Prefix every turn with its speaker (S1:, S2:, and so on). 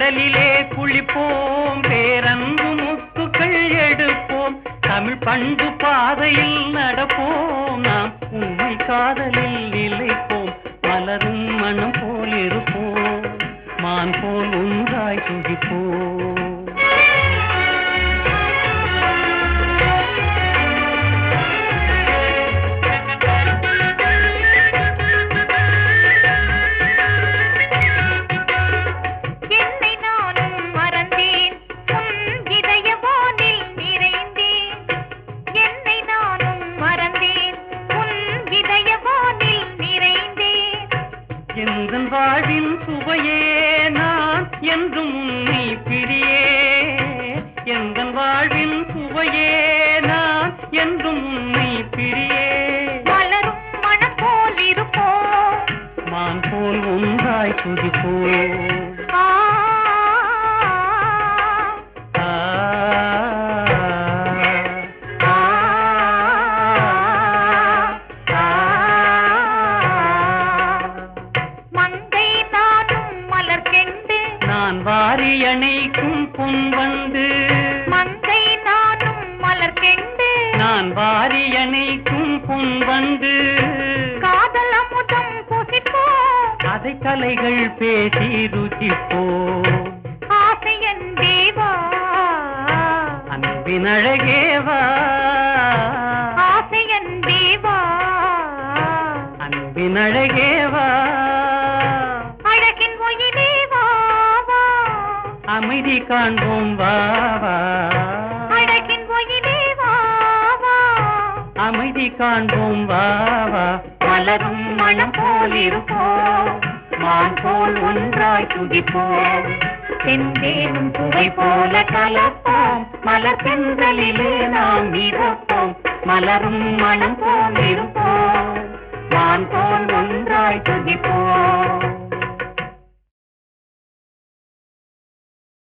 S1: கடலிலே குளிப்போம் பேரன்பு முத்துக்கள் எடுப்போம் தமிழ் பண்பு பாதையில் நடப்போம் நாம் உண்மை காதலில் நிலைப்போம் மலரும் மனம் போல் இருப்போம் மான் போல் ஒன்றாய் துடிப்போம்
S2: என்னை நானும் மறந்தேன் உன் இதய வானில் நிறைந்தேன் என்னை நானும் மறந்தேன் உன் இதய வானில் நிறைந்தேன்
S1: எந்த வாழ்வின் சுவையே நான் என்றும் உன்னை பிரியே எந்த வாழ்வின் சுவையே நான் என்றும் உன்னை பிரியே
S2: மலரும் மனம் போல் இருப்போம்
S1: மான் போல் ஒன்றாய் துதிப்போம்
S2: ஆ
S1: ஆ,
S2: ஆ, ஆ. மங்கை நானும் மலர் கெண்டு
S1: நான் வாரி அணைக்கும் பொன் வந்து
S2: மங்கை நானும் மலர் கெண்டு
S1: நான் வாரி அணைக்கும் பொன் வந்து
S2: காதல் அமுதம் புசிப்போம்
S1: அதை கலைகள் பேசி ருச்சிப்போம்
S2: ஆசையன் தேவா
S1: அன்பின் அழகேவா
S2: ஆசையன் தேவா
S1: அன்பின் அழகேவா
S2: அழகின் ஒயிலே வா வா
S1: அமைதி காண்போம் வா வா
S2: அழகின் ஒயிலே வா வா
S1: அமைதி காண்போம் வா வா மலரும் மனம் போல் இருப்போம் மான் போல் ஒன்றாய் துதிப்போம்
S2: செந்தேனும் சுவை போல கலப்போம்
S1: மலர் பெண்களிலே நாம் மிதப்போம் மலரும் மனம் போல் இருப்போம்